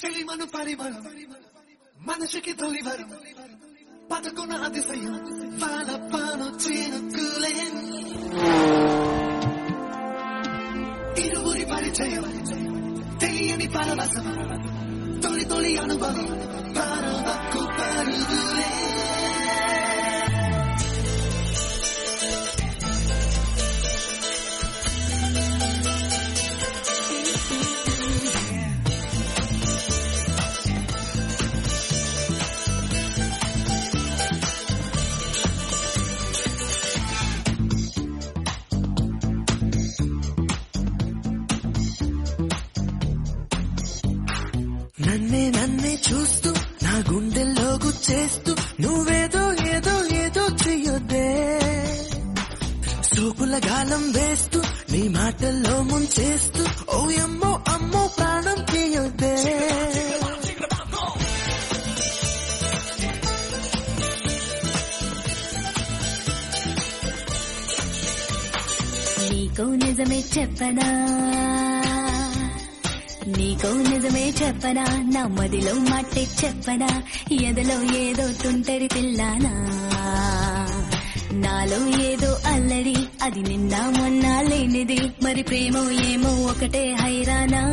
చెలిమను పరిమళం మనిషికి తొలివరం పదకొన అతిశయం పాల పాను చినుకులే ఇరువురి పరిచయం తెలియని పరవశం తొలి తొలి అనుభవం పరవకు పరుగులే నన్నే నన్నే చూస్తూ నా గుండెల్లో గుచ్చేస్తూ నువ్వేదో ఏదో ఏదో చెయ్యొద్దే సూపుల గాలం వేస్తూ నీ మాటల్లో ముంచేస్తూ ఓ అమ్మో అమ్మో ప్రాణం తీయొద్దే నీకో నిజమే చెప్పనా నీకో నిజమే చెప్పనా నా మదిలో మాటే చెప్పనా ఎదలో ఏదో తుంటరి పిల్లానా నాలో ఏదో అల్లడి అది నిన్న మొన్న లేనిది మరి ప్రేమ ఏమో ఒకటే హైరానా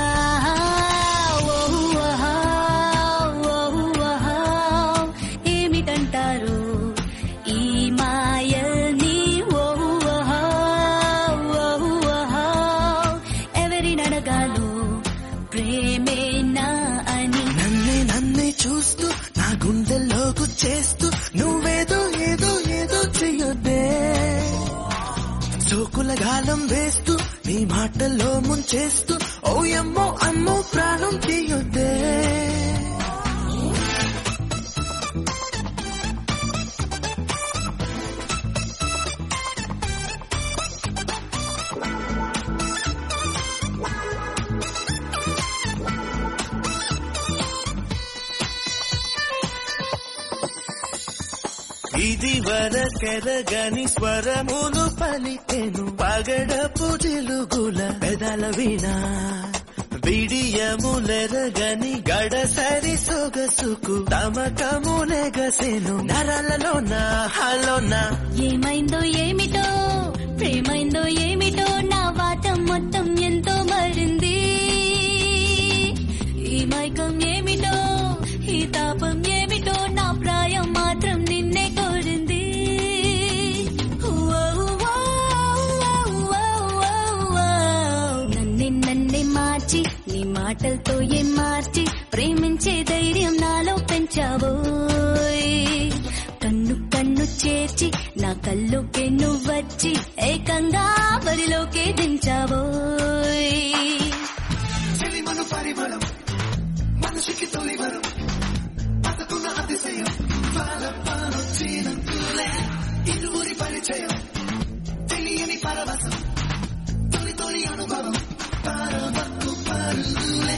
ఓ ఆహా, ఓ ఆహా, ఏమిటంటారు ఈ మాయని ఓ ఆహా, ఓ ఆహా, ఎవరినడగాలో ప్రేమేనా అని నన్నే నన్నే చూస్తూ నా గుండెల్లో గుచ్చేస్తూ నువ్వేదో ఏదో ఏదో చెయ్యొద్దే సోకుల గాలం వేస్తూ నీ మాటల్లో ముంచేస్తూ ఓ అమ్మో అమ్మో ప్రాణం తీయొద్దే ఇది వరకెరగని స్వరములు పలికెను పగడపు జిలుగుల పెదల వీణ విడియములెరగని గడసరి సొగసుకు తమకములెగసెను నరలలోన హలోన ఏమైందో ఏమిటో ప్రేమైందో ఏమిటో నా వాటం మొత్తం ఎంతో మరింది ఈ మైకం ఏమిటో ఈ తాపం ఏమిటో నా ప్రాయం మాత్రం నిన్నే కోరింది ఓ, ఓ, ఓ, ఓ, ఓ. నన్నే నన్నే మార్చి నీ మాటలతో ఏం మార్చి ప్రేమించే ధైర్యం నాలో పెంచావోయ్ కన్ను కన్ను చేర్చి నా కల్లోకే నువ్వచ్చి ఏకంగా బరిలోకే దించావోయ్ చెలిమను పరిమళం మనిషికి తొలివరం పదకొన అతిశయం పాల పాను చినుకులే ఇరువురి పరిచయం తెలియని పరవశం తొలి తొలి అనుభవం పరవకు పరుగులే